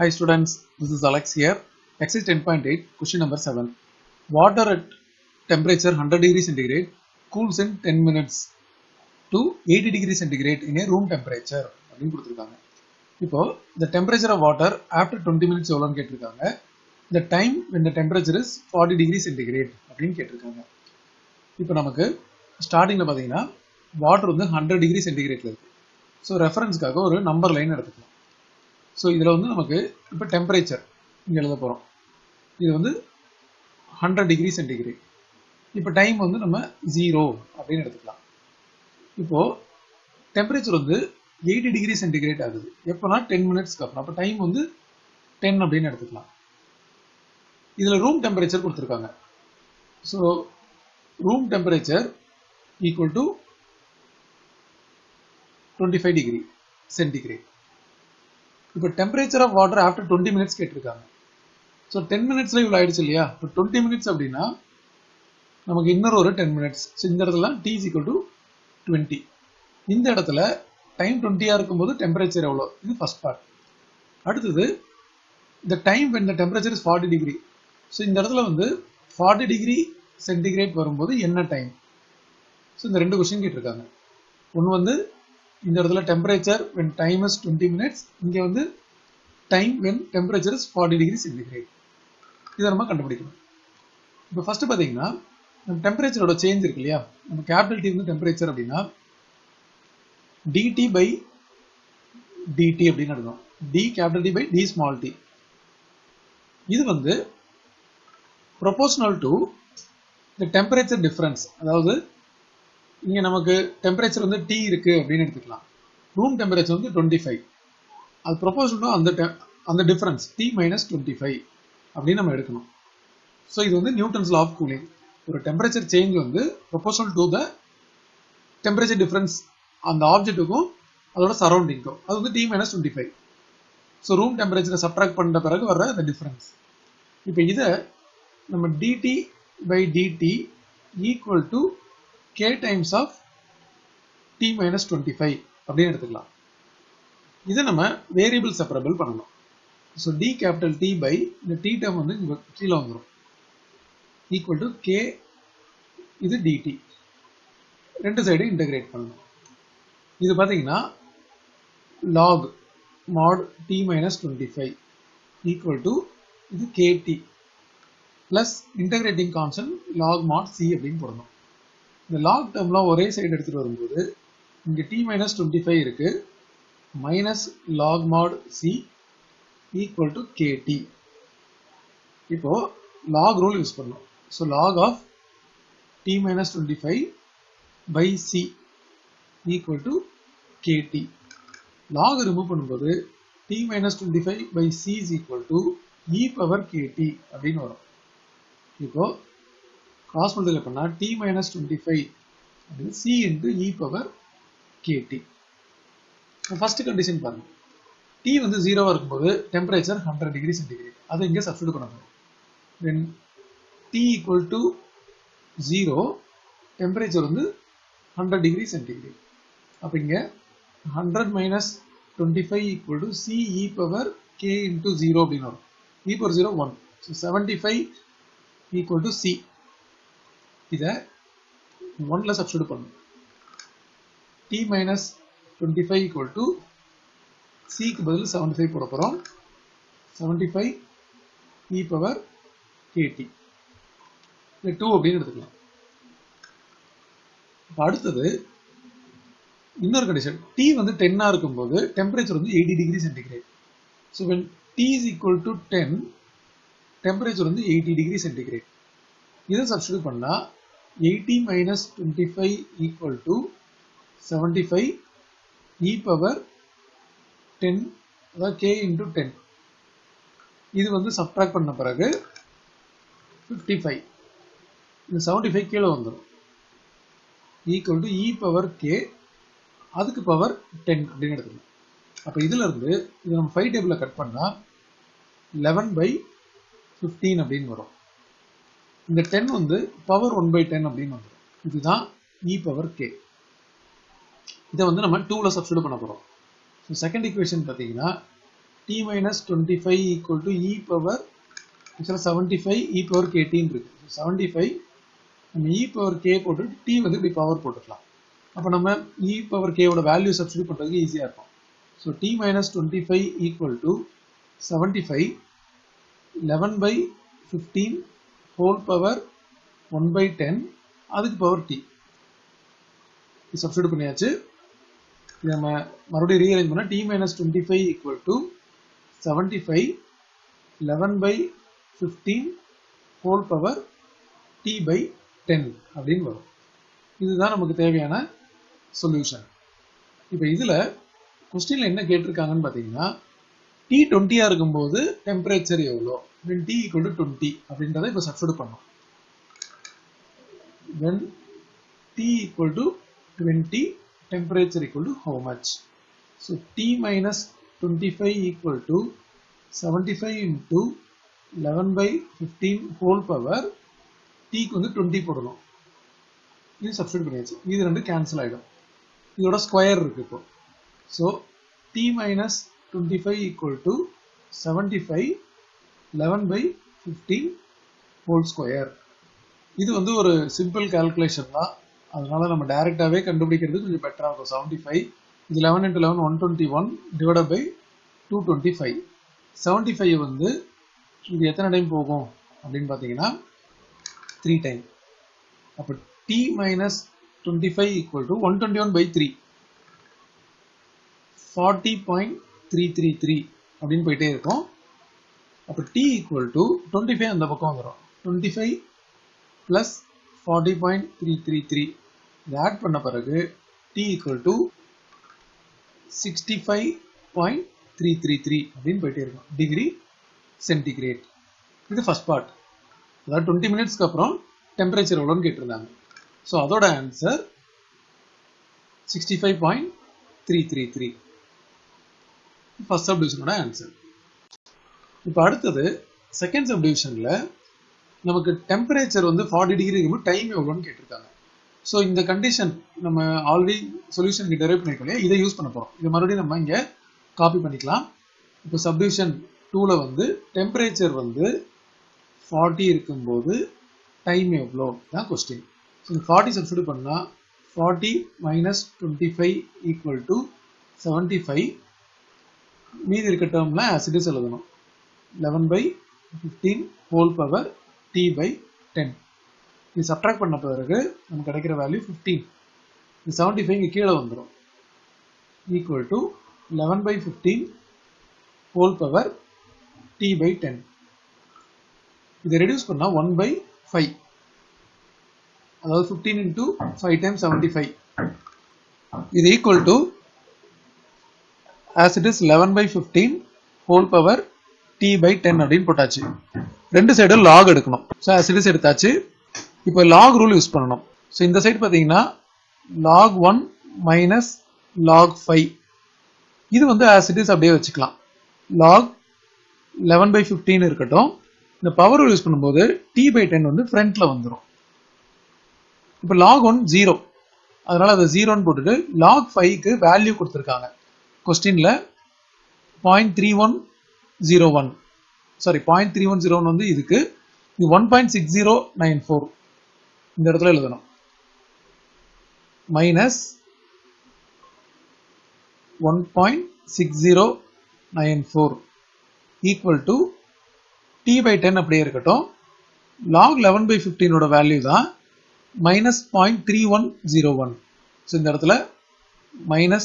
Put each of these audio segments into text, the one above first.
Hi students, this is Alex here. Exercise 10.8, question number 7. Water at temperature 100 degree centigrade cools in 10 minutes to 80 degree centigrade in a room temperature அப்படின்னு கொடுத்துருக்காங்க இப்போ the temperature of water after 20 minutes எவ்வளோன்னு கேட்டிருக்காங்க the time when the temperature is 40 degree centigrade அப்படின்னு கேட்டிருக்காங்க இப்போ நமக்கு ஸ்டார்டிங்கில் பார்த்தீங்கன்னா வாட்டர் வந்து ஹண்ட்ரட் டிகிரி சென்டிகிரேட்ல இருக்கு ஸோ ரெஃபரன்ஸ்க்காக ஒரு நம்பர் லைன் எடுத்துக்கலாம் ஸோ இதில் வந்து நமக்கு இப்போ டெம்பரேச்சர் இங்கே எழுத போகிறோம் இது வந்து ஹண்ட்ரட் டிகிரி சென்டிகிரேட் இப்போ டைம் வந்து நம்ம ஜீரோ அப்படின்னு எடுத்துக்கலாம் இப்போது டெம்பரேச்சர் வந்து எயிட்டி டிகிரி சென்டிகிரேட் ஆகுது எப்போனா டென் மினிட்ஸ்க்கு அப்புறம் அப்போ டைம் வந்து டென் அப்படின்னு எடுத்துக்கலாம் இதில் ரூம் டெம்பரேச்சர் கொடுத்துருக்காங்க so room temperature equal to twenty five degree centigrade இப்போ temperature of water after twenty minutes கேட்டிருக்காங்க ஸோ டென் மினிட்ஸ்ல இவ்வளோ ஆயிடுச்சு இல்லையா இப்போ டுவெண்ட்டி மினிட்ஸ் அப்படின்னா நமக்கு இன்னொரு ஒரு டென் மினிட்ஸ் இந்த இடத்துல t is equal to twenty இந்த இடத்துல டைம் டுவெண்ட்டியாக இருக்கும்போது டெம்பரேச்சர் எவ்வளோ இது ஃபர்ஸ்ட் பார்ட் அடுத்தது இந்த time when the temperature is forty degree so இந்த இடத்துல வந்து ஃபார்ட்டி டிகிரி சென்டிகிரேட் வரும்போது என்ன டைம் ஸோ இந்த ரெண்டு கொஸ்டின் கேட்டிருக்காங்க ஒன்று வந்து இந்த இடத்துல temperature when time is twenty minutes இங்கே வந்து time when temperature is forty degree centigrade இதை நம்ம கண்டுபிடிக்கணும் இப்போ ஃபர்ஸ்ட் பார்த்தீங்கன்னா நம்ம டெம்பரேச்சரோட சேஞ்ச் இருக்கு இல்லையா நம்ம கேபிட்டல் டி வந்து டெம்பரேச்சர் அப்படின்னா டிடி பை டிடி அப்படின்னு எடுக்கணும் t capital t by t small t இது வந்து proportional to the temperature difference அதாவது இங்கே நமக்கு டெம்பரேச்சர் வந்து டி இருக்கு அப்படின்னு எடுத்துக்கலாம் ரூம் டெம்பரேச்சர் வந்து டுவெண்ட்டி ஃபைவ் அது ப்ரொபோஷனல் அந்த அந்த difference t minus twenty five அப்படின்னு நம்ம எடுக்கணும் ஸோ இது வந்து நியூட்டன்ஸ் லா ஆஃப் கூலிங் ஒரு டெம்பரேச்சர் சேஞ்ச் வந்து proportional to the temperature difference அந்த ஆப்ஜெக்ட்டுக்கும் அதோட சரௌண்டிங்க்கும் அது வந்து t minus twenty five so room டெம்பரேச்சரை சப்ட்ராக்ட் பண்ணுற பிறகு வர்ற அந்த டிஃபரன்ஸ் இப்போ இதை நம்ம d t by d t equal to k times of t minus 25 அப்படின்னு எடுத்துக்கலாம் இதை நம்ம வேரியபிள் செப்பரபிள் பண்ணணும் so t capital t by இந்த டி டேர்ம் வந்து இங்க கீழே வந்துடும் ஈக்குவல் டு கே இது டிடி ரெண்டு சைடு இன்டகிரேட் பண்ணணும் இது பார்த்தீங்கன்னா log mod t minus twenty five equal to இது k t plus integrating constant log mod c அப்படின்னு போடணும் இந்த லாக் டேர்ம்லாம் ஒரே சைடு எடுத்துகிட்டு வரும்போது இங்கே டி மைனஸ் டுவெண்ட்டி ஃபைவ் இருக்கு minus log mod C equal to KT இப்போ லாக் ரூல் யூஸ் பண்ணணும் so log of T minus twenty five by C equal to KT log remove பண்ணும்போது T minus twenty five by C is equal to E power KT அப்படின்னு வரும் இப்போ cross multiply பண்ணா T minus twenty five அப்படின்னு C into E power KT first condition பாருங்க T வந்து ஜீரோவாக இருக்கும்போது டெம்பரேச்சர் ஹண்ட்ரட் டிகிரி சென்டிகிரேட் அதை இங்கே சப்ஸ்டியூட் பண்ண போகிறோம் then T equal to zero temperature வந்து ஹண்ட்ரட் டிகிரி சென்டிகிரேட் அப்போ இங்கே hundred minus twenty five equal to C E power K into zero அப்படின்னு வரும் E power zero one so seventy five equal to C இதை ஒன்ல substitute பண்ணும் T minus twenty five equal to சிக்கு பதில் seventy five போட போகிறோம் seventy five E power KT இல்லை டூ அப்படின்னு எடுத்துக்கலாம் இப்போ அடுத்தது இன்னொரு கண்டிஷன் டி வந்து டென்னாக இருக்கும்போது டெம்பரேச்சர் வந்து eighty degree centigrade so when T is equal to ten temperature வந்து எயிட்டி டிகிரி சென்டிகிரேட் இதை சப்ஸ்டியூட் பண்ணால் 80 minus 25 equal to 75 e power 10 அதாவது k into 10 இது வந்து சப்ட்ராக்ட் பண்ண பிறகு 55 இந்த 75 கீழே வந்துடும் equal to E power K அதுக்கு பவர் டென் அப்படின்னு எடுத்துக்கலாம் அப்போ இதுல இருந்து இது நம்ம ஃபைவ் டேபிளில் கட் பண்ணால் லெவன் பை ஃபிஃப்டீன் அப்படின்னு வரும் இந்த டென் வந்து பவர் ஒன் பை டென் அப்படின்னு வந்துடும் இதுதான் இ பவர் கே இதை வந்து நம்ம டூவில் சப்ஸ்டியூட் பண்ண போகிறோம் ஸோ செகண்ட் ஈக்குவேஷன் பார்த்தீங்கன்னா t T minus twenty five equal to E power ஆக்சுவலாக செவன்ட்டி ஃபைவ் இ பவர் கேட்டின்னு இருக்கு செவன்ட்டி ஃபைவ் நம்ம இ பவர் கே போட்டு டி வந்து இப்படி பவர் போட்டுக்கலாம் அப்போ நம்ம இ பவர் கேவோட வேல்யூ சப்ஸ்டியூட் பண்ணுறதுக்கு ஈஸியாக இருக்கும் so T minus twenty five equal to seventy five eleven by fifteen whole power one by ten அதுக்கு பவர் டி இது சப்ஸ்டியூட் பண்ணியாச்சு இது நம்ம மறுபடியும் ரீஅரேஞ்ச் பண்ணால் T minus twenty five equal to seventy five eleven by fifteen whole power T by ten அப்படின்னு வரும் இதுதான் நமக்கு தேவையான சொல்யூஷன் இப்போ இதில் கொஸ்டினில் என்ன கேட்டிருக்காங்கன்னு பார்த்தீங்கன்னா டி டுவெண்ட்டியாக இருக்கும்போது டெம்பரேச்சர் எவ்வளோ when t equal to 20 அப்படின்றத இப்போ சப்ஸ்டியூட் பண்ணோம் when t equal to 20 temperature equal to how much so t minus 25 equal to 75 into 11 by 15 whole power t க்கு வந்து 20 போடணும் இது சப்ஸ்டியூட் பண்ணியாச்சு இது ரெண்டு கேன்சல் ஆகிடும் இதோட ஸ்கொயர் இருக்கு இப்போ so T minus twenty five equal to seventy five eleven by fifteen whole square இது வந்து ஒரு சிம்பிள் கால்குலேஷன் தான் அதனால நம்ம டைரெக்டாகவே கண்டுபிடிக்கிறது கொஞ்சம் பெட்டராக இருக்கும் செவன்டி ஃபைவ் இது eleven into eleven one twenty one divide by two twenty five seventy five வந்து இது எத்தனை டைம் போகும் அப்படின்னு பார்த்தீங்கன்னா த்ரீ டைம் அப்போ T minus twenty five equal to one twenty one by three forty point three three three அப்படின்னு போயிட்டே இருக்கும் அப்போ T equal to twenty five அந்த பக்கம் வந்துடும் twenty five plus forty point three three three இது add பண்ண பிறகு D equal to sixty five point three three three அப்படின்னு போயிட்டே இருக்கும் டிகிரி சென்டிகிரேட் இது ஃபர்ஸ்ட் பார்ட் அதாவது டுவெண்ட்டி மினிட்ஸ்க்கு அப்புறம் டெம்பரேச்சர் எவ்வளோன்னு கேட்டிருந்தாங்க ஸோ அதோட answer sixty five point three three three first சப்டிவிஷனோட ஆன்சர் இப்போ அடுத்தது செகண்ட் சப்டிவிஷனில் நமக்கு டெம்பரேச்சர் வந்து ஃபார்ட்டி டிகிரி இருக்கும்போது டைம் எவ்வளோன்னு கேட்டிருக்காங்க ஸோ இந்த கண்டிஷன் நம்ம ஆல்ரெடி சொல்யூஷனுக்கு டெரைவ் பண்ணிருக்கோம் இல்லையா இதை யூஸ் பண்ண போகிறோம் இதை மறுபடியும் நம்ம இங்கே காப்பி பண்ணிக்கலாம் இப்போ சப்டிவிஷன் டூவில் வந்து டெம்பரேச்சர் வந்து ஃபார்ட்டி இருக்கும்போது டைம் எவ்வளோ தான் கொஸ்டின் ஸோ இந்த ஃபார்ட்டி சப்ஸ்டியூட் பண்ணால் forty minus twenty five equal to seventy five மீதி இருக்க டேர்மில் ஆசிடிஸ் எழுதணும் eleven by fifteen whole power T by ten இது சப்ட்ராக்ட் பண்ண பிறகு நமக்கு கிடைக்கிற வேல்யூ ஃபிஃப்டீன் இது செவன்ட்டி ஃபைவ் இங்கே கீழே வந்துடும் equal to eleven by fifteen whole power T by ten இதை ரெடியூஸ் பண்ணால் ஒன் பை ஃபைவ் அதாவது fifteen into five time seventy five இது equal to as it is eleven by fifteen whole power T by ten அப்படின்னு போட்டாச்சு ரெண்டு சைடும் lock எடுக்கணும் so as it is எடுத்தாச்சு இப்போ லாக் ரூல் யூஸ் பண்ணணும் ஸோ இந்த சைடு பார்த்தீங்கன்னா log one minus log five இது வந்து ஆஸ் இட் இஸ் அப்படியே வச்சுக்கலாம் லாக் லெவன் பை ஃபிஃப்டீன் இருக்கட்டும் இந்த பவர் ரூல் யூஸ் பண்ணும்போது டி பை டென் வந்து ஃப்ரண்ட்ல வந்துடும் இப்போ லாக் ஒன் ஜீரோ அதனால அதை ஜீரோன்னு போட்டுட்டு லாக் ஃபைவ்க்கு வேல்யூ கொடுத்துருக்காங்க கொஸ்டின்ல point three one zero one sorry point three one zero one வந்து இதுக்கு இது one point six zero nine four இந்த இடத்துல எழுதணும் minus one point six zero nine four equal to T by ten அப்படியே இருக்கட்டும் லாக் லெவன் பை ஃபிஃப்டீனோட value தான் minus point three one zero one so இந்த இடத்துல minus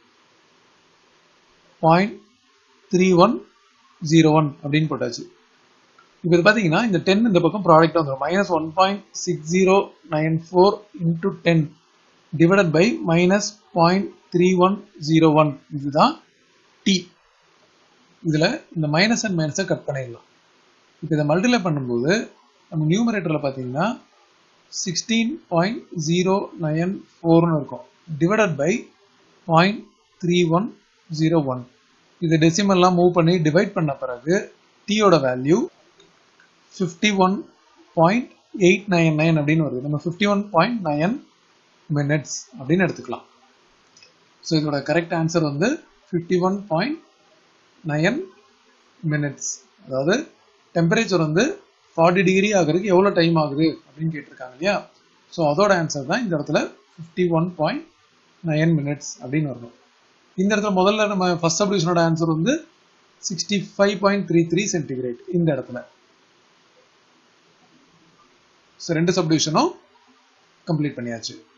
point three one zero one அப்படின்னு போட்டாச்சு இப்போ இது பார்த்தீங்கன்னா இந்த டென் இந்த பக்கம் ப்ராடக்ட் வந்துடும் minus one point six zero nine four into ten divided by minus point three one zero one இதுதான் டி இதில் இந்த மைனஸ் அண்ட் மைனஸை கட் பண்ணிடலாம் இப்போ இதை மல்டிப்ளை பண்ணும்போது நம்ம நியூமரேட்டரில் பார்த்தீங்கன்னா சிக்ஸ்டீன் பாயிண்ட் ஜீரோ நைன் ஃபோர்னு இருக்கும் divided by point three one zero one இது டெசிமல்லாம் மூவ் பண்ணி டிவைட் பண்ண பிறகு டீயோட value fifty one point eight nine nine அப்படின்னு வருது நம்ம fifty one point nine minutes அப்படின்னு எடுத்துக்கலாம் ஸோ இதோட கரெக்ட் ஆன்சர் வந்து fifty one point nine minutes அதாவது டெம்பரேச்சர் வந்து ஃபார்ட்டி டிகிரி ஆகிறதுக்கு எவ்வளோ டைம் ஆகுது அப்படின்னு கேட்டிருக்காங்க இல்லையா ஸோ அதோட ஆன்சர் தான் இந்த இடத்துல fifty one point nine minutes அப்படின்னு வரணும் இந்த இடத்துல முதல்ல நம்ம ஃபர்ஸ்ட் சப்டிவிஷனோட ஆன்சர் வந்து sixty five point three three centigrade இந்த இடத்துல ஸோ ரெண்டு சப்டிவிஷனும் கம்ப்ளீட் பண்ணியாச்சு